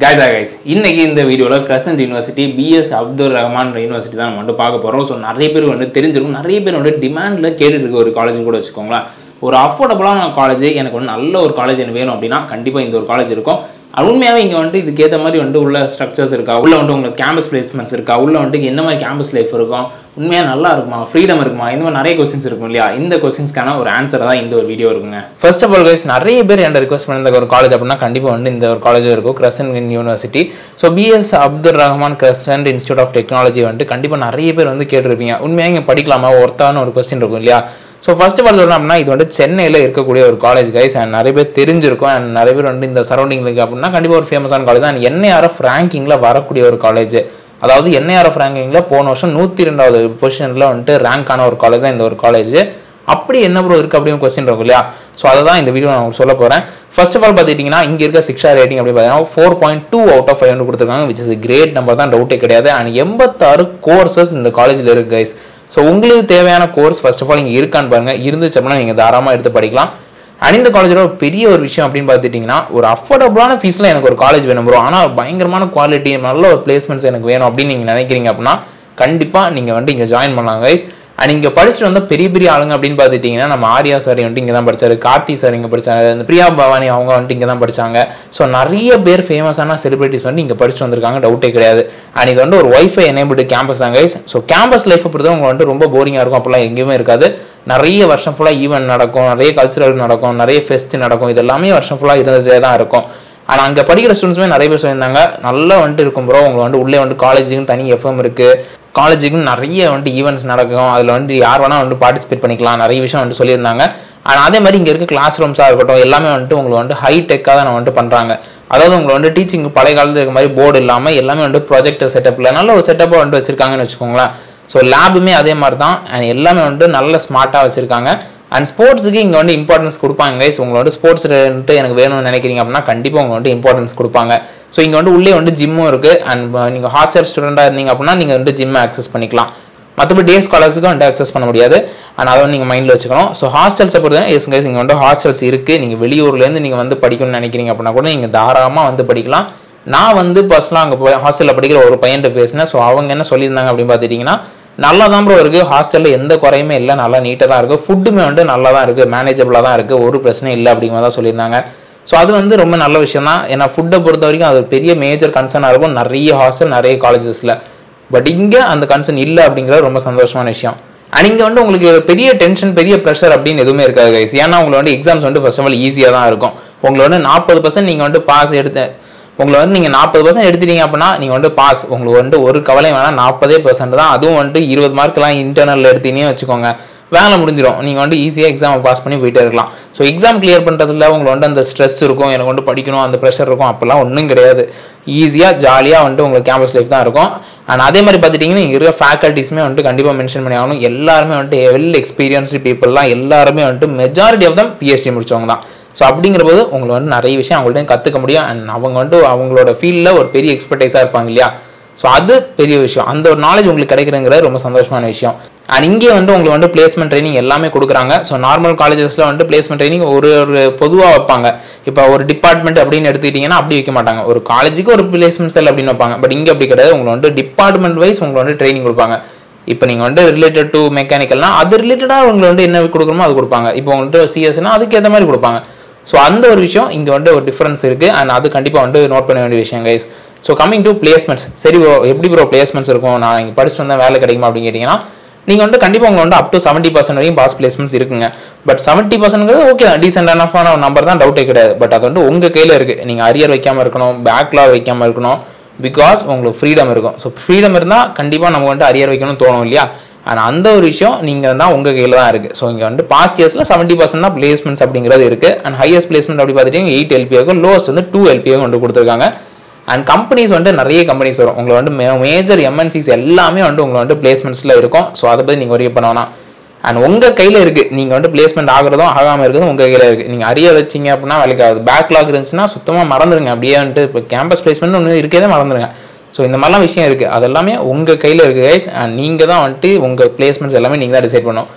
கைஸா guys இன்னைக்கு இந்த வீடியோவில் Crescent University B S Abdul Rahman University தான் நம்ம வந்து பார்க்க போகிறோம் ஸோ நிறைய பேர் வந்து தெரிஞ்சிருக்கும் நிறைய பேர் வந்து டிமாண்டில் கேட்டுட்டு இருக்க ஒரு காலேஜ் கூட வச்சுக்கோங்களேன் ஒரு அஃபோர்டபுளான காலேஜ் எனக்கு வந்து நல்ல ஒரு காலேஜ் எனக்கு வேணும் அப்படின்னா கண்டிப்பாக இந்த ஒரு காலேஜ் இருக்கும் அது உண்மையாகவே இங்கே வந்துட்டு இதுக்கேற்ற மாதிரி வந்துட்டு உள்ள ஸ்ட்ரக்சர்ஸ் இருக்கா உள்ள வந்துட்டு உங்களுக்கு கேம்பஸ் பிளேஸ்மெண்ட்ஸ் இருக்கா உள்ள வந்துட்டு என்ன மாதிரி கேம்பஸ் லைஃப் இருக்கும் உண்மையாக நல்லா இருக்குமா ஃப்ரீடம் இருக்குமா இந்த மாதிரி நிறைய கொஸ்டின்ஸ் இருக்கும் இல்லையா இந்த கொஸ்டின்ஸ்க்கான ஒரு ஆன்சர் தான் இந்த ஒரு வீடியோ இருக்குங்க ஃபர்ஸ்ட் ஆஃப் ஆல் கைஸ் நிறைய பேர் என்கிட்ட ரிக்வஸ்ட் பண்ணிருந்த ஒரு காலேஜ் அப்படின்னா கண்டிப்பாக வந்து இந்த ஒரு காலேஜ் இருக்கும் Crescent University so B S Abdul Rahman Crescent Institute of Technology வந்துட்டு கண்டிப்பாக நிறைய பேர் வந்து கேட்டிருப்பீங்க உண்மையாக இங்கே படிக்கலாமா ஒருத்தான ஒரு கொஸ்டின் இருக்கும் இல்லையா ஸோ ஃபர்ஸ்ட் ஆஃப் ஆல் சொல்லணும் அப்படின்னா இது வந்து சென்னையில் இருக்கக்கூடிய ஒரு காலேஜ் கைஸ் அண்ட் நிறைய பேர் தெரிஞ்சிருக்கும் அண்ட் நிறைய பேர் வந்து இந்த சரௌண்டிங் இருக்கு அப்படின்னா கண்டிப்பாக ஒரு ஃபேமஸான காலேஜ் அண்ட் என்ஐஆர்எஃப் ரேங்கிங்கில் வரக்கூடிய ஒரு காலேஜ் அதாவது என்ஐஆர்எஃப் ரேங்கிங்கில் போன வருஷம் நூற்றி ரெண்டாவது பொசிஷனில் வந்துட்டு ரேங்க் ஆன ஒரு காலேஜ் தான் இந்த ஒரு காலேஜ் அப்படி என்ன ப்ரோ இருக்குது அப்படின்னு கொஸ்டின் இருக்கும் இல்லையா ஸோ அதை தான் இந்த வீடியோ நான் உங்களுக்கு சொல்ல போகிறேன் ஃபர்ஸ்ட் ஆஃப் ஆல் பார்த்துட்டிங்கன்னா இங்கே இருக்க சிக்ஷா ரேட்டிங் அப்படி பார்த்தீங்கன்னா four point two out of five கொடுத்துருக்காங்க விச் இஸ் கிரேட் நம்பர் தான் டவுட்டே கிடையாது அண்ட் எண்பத்தாறு கோர்சஸ் இந்த காலேஜில் இருக்கு கைஸ் ஸோ உங்களுக்கு தேவையான கோர்ஸ் ஃபர்ஸ்ட் ஆஃப் ஆல் இங்கே இருக்கான்னு பாருங்கள் இருந்துச்சு அப்படின்னா நீங்கள் தாராளமாக எடுத்து படிக்கலாம் அண்ட் இந்த காலேஜோட ஒரு பெரிய ஒரு விஷயம் அப்படின்னு பார்த்துட்டிங்கன்னா ஒரு அஃபோர்டபுளான ஃபீஸில் எனக்கு ஒரு காலேஜ் வேணும் ப்ரோ ஆனால் பயங்கரமான குவாலிட்டி நல்ல ஒரு பிளேஸ்மெண்ட்ஸ் எனக்கு வேணும் அப்படின்னு நீங்கள் நினைக்கிறீங்க அப்படின்னா கண்டிப்பாக நீங்கள் வந்துட்டு இங்கே ஜாயின் பண்ணலாம் கைஸ் அண்ட் இங்கே படிச்சுட்டு வந்த பெரிய பெரிய ஆளுங்க அப்படின்னு பார்த்துட்டிங்கன்னா நம்ம ஆர்யா சார் வந்துட்டு இங்கே தான் படிச்சாரு கார்த்தி சார் இங்கே படிச்சாங்க இந்த பிரியா பவானி அவங்க வந்துட்டு இங்கே தான் படிச்சாங்க ஸோ நிறைய பேர் ஃபேமஸான செலிபிரிட்டிஸ் வந்து இங்கே படிச்சுட்டு வந்திருக்காங்க டவுட்டே கிடையாது அண்ட் இது வந்து ஒரு ஒய்ஃபை எனேபிள்டு கேம்பஸ் தான் கைஸ் ஸோ கேம்பஸ் லைஃப்பை பொறுத்த உங்களுக்கு வந்துட்டு ரொம்ப போரிங்காக இருக்கும் அப்போல்லாம் எங்கேயுமே இருக்காது நிறைய வருஷம் ஃபுல்லாக ஈவெண்ட் நடக்கும் நிறைய கல்ச்சுரல் நடக்கும் நிறைய ஃபெஸ்ட் நடக்கும் இது எல்லாமே வருஷம் ஃபுல்லாக இருந்துகிட்டே தான் இருக்கும் ஆனால் அங்கே படிக்கிற ஸ்டூடெண்ட்ஸுமே நிறைய பேர் சொல்லியிருந்தாங்க நல்லா வந்துட்டு இருக்கும் ப்ரோ உங்களுக்கு வந்து உள்ளே வந்து காலேஜுக்குன்னு தனி எஃப்எம் இருக்குது காலேஜுக்குன்னு நிறைய வந்துட்டு ஈவெண்ட்ஸ் நடக்கும் அதில் வந்து யார் வேணால் வந்து பார்ட்டிசிபேட் பண்ணிக்கலாம் நிறைய விஷயம் வந்துட்டு சொல்லியிருந்தாங்க ஆனால் அதே மாதிரி இங்கே இருக்க கிளாஸ் ரூம்ஸாக இருக்கட்டும் எல்லாமே வந்துட்டு உங்களுக்கு வந்து ஹை டெக்காக தான் வந்துட்டு பண்ணுறாங்க அதாவது உங்களை வந்து டீச்சிங் பழைய காலத்தில் இருக்க மாதிரி போர்டு இல்லாமல் எல்லாமே வந்து ப்ரொஜெக்டர் செட்டப்பில் நல்ல ஒரு செட்டப்பாக வந்துட்டு வச்சிருக்காங்கன்னு வச்சுக்கோங்களேன் ஸோ லேபுமே அதே மாதிரி தான் அண்ட் எல்லாமே வந்துட்டு நல்ல ஸ்மார்ட்டாக வச்சுருக்காங்க அண்ட் ஸ்போர்ட்ஸுக்கு இங்கே வந்து இம்பார்ட்டன்ஸ் கொடுப்பாங்க கைஸ் உங்களை வந்து ஸ்போர்ட்ஸ் வந்துட்டு எனக்கு வேணும்னு நினைக்கிறீங்க அப்படின்னா கண்டிப்பாக உங்க வந்து இம்பார்ட்டன்ஸ் கொடுப்பாங்க ஸோ இங்கே வந்து உள்ளே வந்து ஜிம்மும் இருக்குது அண்ட் நீங்கள் ஹாஸ்டல் ஸ்டூடெண்ட்டாக இருந்தீங்க அப்படின்னா நீங்கள் வந்து ஜிம்மை அக்சஸ் பண்ணிக்கலாம் மற்றபடி டே ஸ்காலர்ஸுக்கும் வந்துட்டு அக்சஸ் பண்ண முடியாது அண்ட் அதை வந்து நீங்கள் மைண்டில் வச்சுக்கணும் ஸோ ஹாஸ்டல்ஸை பொறுத்த எஸ் கைஸ் இங்கே வந்து ஹாஸ்டல்ஸ் இருக்குது நீங்கள் வெளியூர்லேருந்து நீங்கள் வந்து படிக்கணும்னு நினைக்கிறீங்க அப்படின்னா கூட நீங்கள் தாராளமாக வந்து படிக்கலாம் நான் வந்து பர்சனலாக அங்கே போய் ஹாஸ்டலில் படிக்கிற ஒரு பையன்கிட்ட பேசினேன் ஸோ அவங்க என்ன சொல்லியிருந்தாங்க அப்படின்னு பார்த்துட்டிங்கன்னா நல்லா தான் ப்ரோ இருக்குது ஹாஸ்டலில் எந்த குறையுமே இல்லை நல்லா நீட்டாக தான் இருக்குது ஃபுட்டுமே வந்துட்டு நல்லா தான் இருக்குது மேனேஜபிளாக தான் இருக்குது ஒரு பிரச்சனையும் இல்லை அப்படிங்கிற தான் சொல்லியிருந்தாங்க ஸோ அது வந்து ரொம்ப நல்ல விஷயம் தான் ஏன்னா ஃபுட்டை பொறுத்த வரைக்கும் அது பெரிய மேஜர் கன்சர்னாக இருக்கும் நிறைய ஹாஸ்டல் நிறைய காலேஜஸில் பட் இங்கே அந்த கன்சர்ன் இல்லை அப்படிங்கிறது ரொம்ப சந்தோஷமான விஷயம் அண்ட் இங்கே வந்து உங்களுக்கு பெரிய டென்ஷன் பெரிய ப்ரெஷர் அப்படின்னு எதுவுமே இருக்காது கைஸ் ஏன்னா உங்களுக்கு வந்து எக்ஸாம்ஸ் வந்து ஃபர்ஸ்ட் ஆஃப் ஆல் ஈஸியாக தான் இருக்கும் உங்களை வந்து நாற்பது பர்சன்ட் நீங்கள் வந்து பாஸ் எடுத்து உங்களை வந்து நீங்கள் நாற்பது பர்சன்ட் எடுத்துட்டீங்க அப்படின்னா நீங்கள் வந்து பாஸ் உங்களுக்கு வந்து ஒரு கவலையும் வேணால் நாற்பதே பர்சன்ட் தான் அதுவும் வந்துட்டு இருபது மார்க்லாம் இன்டர்னல் எடுத்தீங்கன்னு வச்சுக்கோங்க வேலை முடிஞ்சிடும் நீங்கள் வந்து ஈஸியாக எக்ஸாம் பாஸ் பண்ணி போயிட்டே இருக்கலாம் ஸோ எக்ஸாம் கிளியர் பண்ணுறதுல உங்களுக்கு வந்து அந்த ஸ்ட்ரெஸ் இருக்கும் எனக்கு வந்து படிக்கணும் அந்த ப்ரெஷர் இருக்கும் அப்போல்லாம் ஒன்றும் கிடையாது ஈஸியாக ஜாலியாக வந்துட்டு உங்களுக்கு கேம்பஸ் லைஃப் தான் இருக்கும் அண்ட் அதே மாதிரி பார்த்துட்டிங்கன்னா இங்கே இருக்க ஃபேக்கல்ட்டிஸுமே வந்துட்டு கண்டிப்பாக மென்ஷன் பண்ணி ஆகணும் எல்லாருமே வந்துட்டு வெல் எக்ஸ்பீரியன்ஸ்டு பீப்புளெலாம் எல்லாருமே வந்துட்டு மெஜாரிட்டி ஆஃப் தம் பிஎஸ்டி முடிச்சவங்க தான் ஸோ அப்படிங்கிற போது உங்களுக்கு வந்து நிறைய விஷயம் அவங்கள்ட்ட கற்றுக்க முடியும் அண்ட் அவங்க வந்து அவங்களோட ஃபீல்டில் ஒரு பெரிய எக்ஸ்பர்டைஸாக இருப்பாங்க இல்லையா ஸோ அது பெரிய விஷயம் அந்த ஒரு நாலேஜ் உங்களுக்கு கிடைக்கிறங்கிறது ரொம்ப சந்தோஷமான விஷயம் அண்ட் இங்கே வந்து உங்களுக்கு வந்து பிளேஸ்மெண்ட் ட்ரைனிங் எல்லாமே கொடுக்குறாங்க ஸோ நார்மல் காலேஜஸில் வந்து பிளேஸ்மெண்ட் ட்ரைனிங் ஒரு ஒரு பொதுவாக வைப்பாங்க இப்போ ஒரு டிபார்ட்மெண்ட் அப்படின்னு எடுத்துக்கிட்டிங்கன்னா அப்படி வைக்க மாட்டாங்க ஒரு காலேஜுக்கு ஒரு பிளேஸ்மெண்ட் செல் அப்படின்னு வைப்பாங்க பட் இங்கே அப்படி கிடையாது உங்களை வந்து டிபார்ட்மெண்ட் வைஸ் உங்களை வந்து ட்ரைனிங் கொடுப்பாங்க இப்போ நீங்கள் வந்து ரிலேட்டட் டு மெக்கானிக்கல்னா அது ரிலேட்டடாக உங்களை வந்து என்ன கொடுக்குறோமோ அது கொடுப்பாங்க இப்போ உங்கள்கிட்ட சிஎஸ்னா அதுக்கு ஏற்ற மாதிரி கொடுப்பாங்க ஸோ அந்த ஒரு விஷயம் இங்கே வந்து ஒரு டிஃப்ரென்ஸ் இருக்குது அண்ட் அது கண்டிப்பாக வந்து நோட் பண்ண வேண்டிய விஷயம் guys so coming to placements சரி ப்ரோ எப்படி ப்ரோ பிளேஸ்மெண்ட்ஸ் இருக்கும் நான் இங்கே படிச்சுட்டு வந்தால் வேலை கிடைக்குமா அப்படின்னு கேட்டிங்கன்னா நீங்கள் வந்து கண்டிப்பாக உங்களை வந்து அப் டு செவன்ட்டி பர்சன்ட் வரைக்கும் பாஸ் பிளேஸ்மெண்ட்ஸ் இருக்குங்க பட் செவன்ட்டி பர்சன்ட்ங்கிறது ஓகே தான் டீசென்ட் அனஃபான ஒரு நம்பர் தான் டவுட்டே கிடையாது பட் அது வந்து உங்கள் கையில் இருக்குது நீங்கள் அரியர் வைக்காமல் இருக்கணும் பேக்லாக் வைக்காமல் இருக்கணும் பிகாஸ் உங்களுக்கு ஃப்ரீடம் இருக்கும் ஸோ ஃப்ரீடம் இருந்தால் கண்டிப்பாக நம்ம வந்து அரியர் வைக்கணும்னு தோணும் இல்லையா ஆனால் அந்த ஒரு விஷயம் நீங்கள் தான் உங்கள் கையில் தான் இருக்குது ஸோ இங்கே வந்து பாஸ்ட் இயர்ஸில் செவன்ட்டி பர்சன்ட் தான் பிளேஸ்மெண்ட்ஸ் அப்படிங்கிறது இருக்குது அண்ட் ஹையஸ்ட் பிளேஸ்மெண்ட் அப்படி பார்த்துட்டிங்கன்னா எயிட் எல்பியாகும் லோஸ்ட் வந்து டூ எல்பியாக கொண்டு கொடுத்துருக்காங்க அண்ட் கம்பெனிஸ் வந்துட்டு நிறைய கம்பெனிஸ் வரும் உங்களை வந்து மேஜர் எம்என்சிஸ் எல்லாமே வந்து உங்களை வந்து பிளேஸ்மெண்ட்ஸில் இருக்கும் ஸோ அதை பற்றி நீங்கள் ஒரே பண்ண வேணாம் அண்ட் உங்கள் கையில் இருக்குது நீங்கள் வந்து பிளேஸ்மெண்ட் ஆகிறதும் ஆகாமல் இருக்கிறதும் உங்கள் கையில் இருக்குது நீங்கள் அரிய வச்சிங்க அப்படின்னா வேலைக்கு ஆகுது பேக்லாக் இருந்துச்சுன்னா சுத்தமாக மறந்துடுங்க அப்படியே வந்துட்டு இப்போ கேம்பஸ் பிளேஸ்மெண்ட் ஒன்று இருக்கதே மறந்துடுங்க ஸோ இந்த மாதிரிலாம் விஷயம் இருக்குது அதெல்லாமே உங்கள் கையில் இருக்குது கைஸ் அண்ட் நீங்கள் தான் வந்துட்டு உங்கள் பிளேஸ்மெண்ட்ஸ் எல்லாமே நீங்கள் தான் டிசைட் பண்ணணும்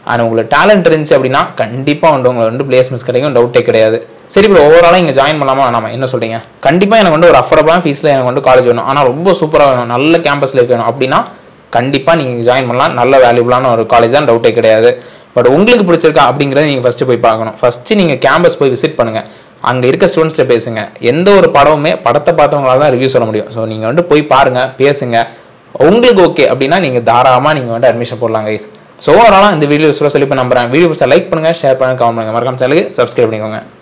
அண்ட் உங்களுக்கு டேலண்ட் இருந்துச்சு அப்படின்னா கண்டிப்பாக வந்து உங்களுக்கு வந்து பிளேஸ்மெண்ட்ஸ் கிடைக்கும் டவுட்டே கிடையாது சரி ப்ரோ ஓவராலாக இங்கே ஜாயின் பண்ணலாமா வேணாமா என்ன சொல்றீங்க கண்டிப்பாக எனக்கு வந்து ஒரு அஃபோர்டபுளான ஃபீஸில் எனக்கு வந்து காலேஜ் வேணும் ஆனால் ரொம்ப சூப்பராக வேணும் நல்ல கேம்பஸ் லைஃப் வேணும் அப்படின்னா கண்டிப்பாக நீங்கள் ஜாயின் பண்ணலாம் நல்ல வேல்யூபிளான ஒரு காலேஜ் தான் டவுட்டே கிடையாது பட் உங்களுக்கு பிடிச்சிருக்கா அப்படிங்கிறத நீங்கள் ஃபஸ்ட்டு போய் பார்க்கணும் ஃபஸ்ட்டு நீங்கள் கேம்பஸ் போய் விசிட் பண்ணுங்கள் அங்கே இருக்க ஸ்டூடெண்ட்ஸ்ட்ட பேசுங்க எந்த ஒரு படமுமே படத்தை பார்த்தவங்களால தான் ரிவ்யூ சொல்ல முடியும் ஸோ நீங்கள் வந்து போய் பாருங்கள் பேசுங்க உங்களுக்கு ஓகே அப்படின்னா நீங்கள் தாராளமாக நீங்கள் வந்து அட்மிஷன் போடலாம் கைஸ் ஸோ ஓவராலாக இந்த வீடியோ சொல்ல சொல்லி இப்போ நம்புறேன் வீடியோ லைக் பண்ணுங்கள் ஷேர் பண்ணுங்கள் கமெண்ட் பண்ணுங்கள் மறக்காம சேனலுக்கு சப்ஸ்கிரைப் பண்ணிக்கோங்க